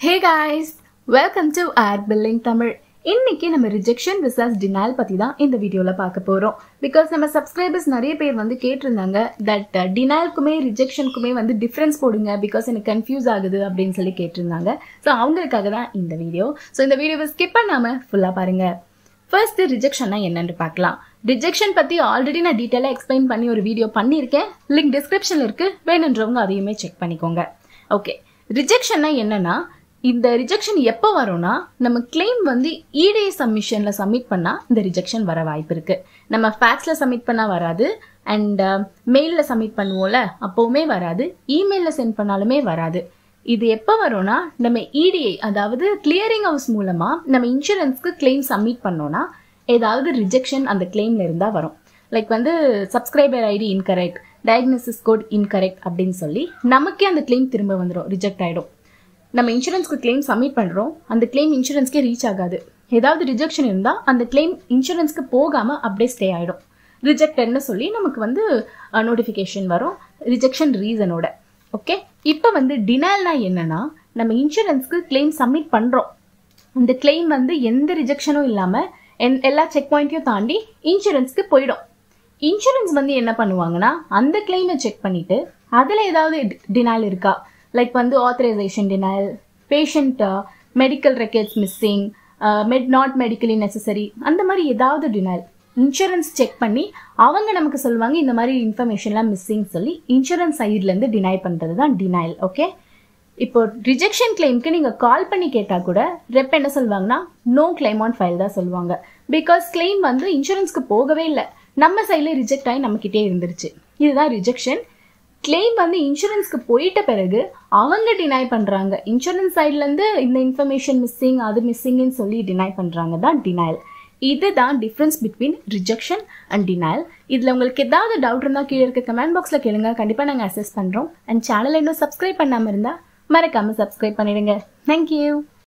hey guys welcome to ad billing Tamil இன்னைக்கு நம்ம rejection visas டினால் பற்றி தான் இந்த வீடியோவில் பார்க்க போகிறோம் பிகாஸ் நம்ம சப்ஸ்கிரைபர்ஸ் நிறைய பேர் வந்து கேட்டிருந்தாங்க தட் டினால்க்குமே ரிஜெக்ஷனுக்குமே வந்து டிஃப்ரென்ஸ் போடுங்க பிகாஸ் எனக்கு கன்ஃபியூஸ் ஆகுது அப்படின்னு சொல்லி கேட்டிருந்தாங்க ஸோ அவங்களுக்காக தான் இந்த வீடியோ ஸோ இந்த வீடியோவை ஸ்கிப் பண்ணாமல் ஃபுல்லாக பாருங்கள் ஃபர்ஸ்ட் ரிஜெக்ஷன்னா என்னன்னு பார்க்கலாம் ரிஜெக்ஷன் பற்றி ஆல்ரெடி நான் டீட்டெயிலாக எக்ஸ்பிளைன் பண்ணி ஒரு வீடியோ பண்ணியிருக்கேன் லிங்க் டிஸ்கிரிப்ஷனில் இருக்குது வேணுன்றவங்க அதையுமே செக் பண்ணிக்கோங்க ஓகே ரிஜெக்ஷன்னா என்னன்னா இந்த ரிஜெக்ஷன் எப்போ வரும்னா நம்ம கிளைம் வந்து இடிஐ சப்மிஷனில் சப்மிட் பண்ணால் இந்த ரிஜெக்ஷன் வர வாய்ப்பு இருக்குது நம்ம ஃபேக்ஸில் சப்மிட் பண்ணால் வராது அண்ட் மெயிலில் சப்மிட் பண்ணுவோம்ல அப்போவுமே வராது இமெயிலில் சென்ட் பண்ணாலுமே வராது இது எப்போ வரும்னா நம்ம இடிஐ அதாவது கிளியரிங் ஹவுஸ் மூலமாக நம்ம இன்சூரன்ஸ்க்கு கிளைம் சப்மிட் பண்ணோன்னா ஏதாவது ரிஜெக்ஷன் அந்த கிளைம்ல இருந்தால் வரும் லைக் வந்து subscriber ID incorrect diagnosis code incorrect அப்படின்னு சொல்லி நமக்கே அந்த கிளைம் திரும்ப வந்துடும் ரிஜெக்ட் ஆகிடும் நம்ம இன்சூரன்ஸ்க்கு கிளைம் சப்மிட் பண்ணுறோம் அந்த கிளைம் இன்சூரன்ஸ்க்கே ரீச் ஆகாது ஏதாவது ரிஜெக்ஷன் இருந்தால் அந்த கிளைம் இன்சூரன்ஸ்க்கு போகாமல் அப்படியே ஸ்டே ஆகிடும் ரிஜெக்டட்னு சொல்லி நமக்கு வந்து நோட்டிஃபிகேஷன் வரும் ரிஜெக்ஷன் ரீசனோட ஓகே இப்போ வந்து டினால்னா என்னன்னா நம்ம இன்சூரன்ஸ்க்கு கிளைம் சப்மிட் பண்ணுறோம் அந்த கிளைம் வந்து எந்த ரிஜெக்ஷனும் இல்லாமல் என் எல்லா செக் பாயிண்ட்டையும் தாண்டி இன்சூரன்ஸ்க்கு போயிடும் இன்சூரன்ஸ் வந்து என்ன பண்ணுவாங்கன்னா அந்த கிளைமை செக் பண்ணிட்டு அதில் ஏதாவது டினால் இருக்கா லைக் வந்து authorisation denial patient medical records missing med not medically necessary அந்த மாதிரி ஏதாவது டினால் இன்சூரன்ஸ் செக் பண்ணி அவங்க நமக்கு சொல்லுவாங்க இந்த மாதிரி இன்ஃபர்மேஷன்லாம் மிஸ்ஸிங் சொல்லி இன்சூரன்ஸ் சைட்லேருந்து டினை பண்ணுறது தான் டினைல் ஓகே இப்போ ரிஜெக்ஷன் கிளைம்க்கு நீங்கள் கால் பண்ணி கேட்டால் கூட ரெப் என்ன சொல்லுவாங்கன்னா நோ கிளைம் ஆன் ஃபைல் தான் சொல்லுவாங்க பிகாஸ் கிளைம் வந்து இன்சூரன்ஸ்க்கு போகவே இல்லை நம்ம சைடில் ரிஜெக்ட் ஆகி நம்மக்கிட்டே இருந்துருச்சு இதுதான் ரிஜெக்ஷன் கிளைம் வந்து இன்சூரன்ஸ்க்கு போயிட்ட பிறகு அவங்க டினை பண்ணுறாங்க இன்சூரன்ஸ் சைட்லேருந்து இந்த இன்ஃபர்மேஷன் மிஸ்ஸிங் அது மிஸ்ஸிங்னு சொல்லி டினை பண்ணுறாங்க தான் டினைல் இதுதான் difference between rejection and denial இதில் உங்களுக்கு ஏதாவது டவுட் இருந்தால் கீழே இருக்க கமெண்ட் பாக்ஸில் கேளுங்க கண்டிப்பாக நாங்கள் அசஸ் பண்ணுறோம் அண்ட் சேனலை இன்னும் சப்ஸ்கிரைப் பண்ணாமல் இருந்தால் மறக்காமல் சப்ஸ்கிரைப் பண்ணிடுங்க தேங்க்யூ